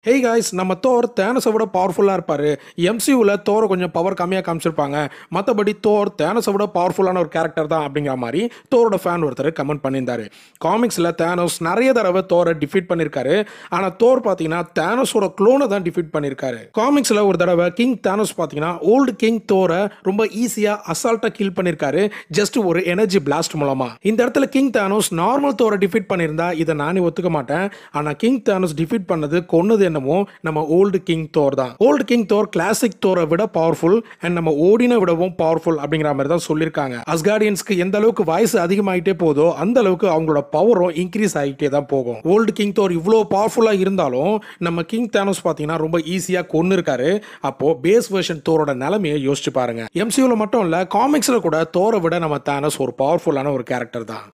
hey guys நம்ம Thor தேனஸை விட பவர்ஃபுல்லாக இருப்பார் எம்சியூவில் தோரை கொஞ்சம் பவர் கம்மியாக காமிச்சிருப்பாங்க மற்றபடி தோர் தேனஸை விட பவர்ஃபுல்லான ஒரு கேரக்டர் தான் அப்படிங்கிற மாதிரி தோரோட ஃபேன் ஒருத்தர் கமெண்ட் பண்ணியிருந்தாரு காமிக்ஸில் தேனோஸ் நிறைய தடவை தோரை டிஃபீட் பண்ணியிருக்காரு ஆனால் தோர் பார்த்தீங்கன்னா தேனஸோட க்ளோனை தான் டிஃபீட் பண்ணியிருக்காரு காமிக்ஸில் ஒரு தடவை கிங் தேனோஸ் பார்த்தீங்கன்னா ஓல்டு கிங் தோரை ரொம்ப ஈஸியாக அசால்ட்டாக கில் பண்ணியிருக்காரு ஜஸ்ட் ஒரு எனர்ஜி பிளாஸ்ட் மூலமா இந்த இடத்துல கிங் தேனோஸ் நார்மல் தோரை டிஃபீட் பண்ணியிருந்தா இதை நானே ஒத்துக்க மாட்டேன் ஆனால் கிங் தேனோஸ் டிஃபீட் பண்ணது கொன்னது என்னமோ நம்ம ஓல்டு கிங் தோர் தான் ஓல்டு கிங் தோர் கிளாசிக் தோரை விட பவர்ஃபுல் அண்ட் நம்ம ஓடினை விடவும் பவர்ஃபுல் அப்படிங்கிற மாதிரி தான் சொல்லியிருக்காங்க அஸ்கார்டியன்ஸ்க்கு எந்த அளவுக்கு வயசு அதிகமாயிட்டே போதோ அந்த அளவுக்கு அவங்களோட பவரும் இன்க்ரீஸ் ஆகிட்டே தான் போகும் ஓல்டு கிங் தோர் இவ்வளோ பவர்ஃபுல்லாக இருந்தாலும் நம்ம கிங் தேனோஸ் பார்த்தீங்கன்னா ரொம்ப ஈஸியாக கொண்டு இருக்காரு அப்போ பேஸ் வெர்ஷன் தோரோட நிலைமையை யோசிச்சு பாருங்க எம்சியூவில் மட்டும் இல்லை காமிக்ஸில் கூட தோரை விட நம்ம தேனோஸ் ஒரு பவர்ஃபுல்லான ஒரு கேரக்டர் தான்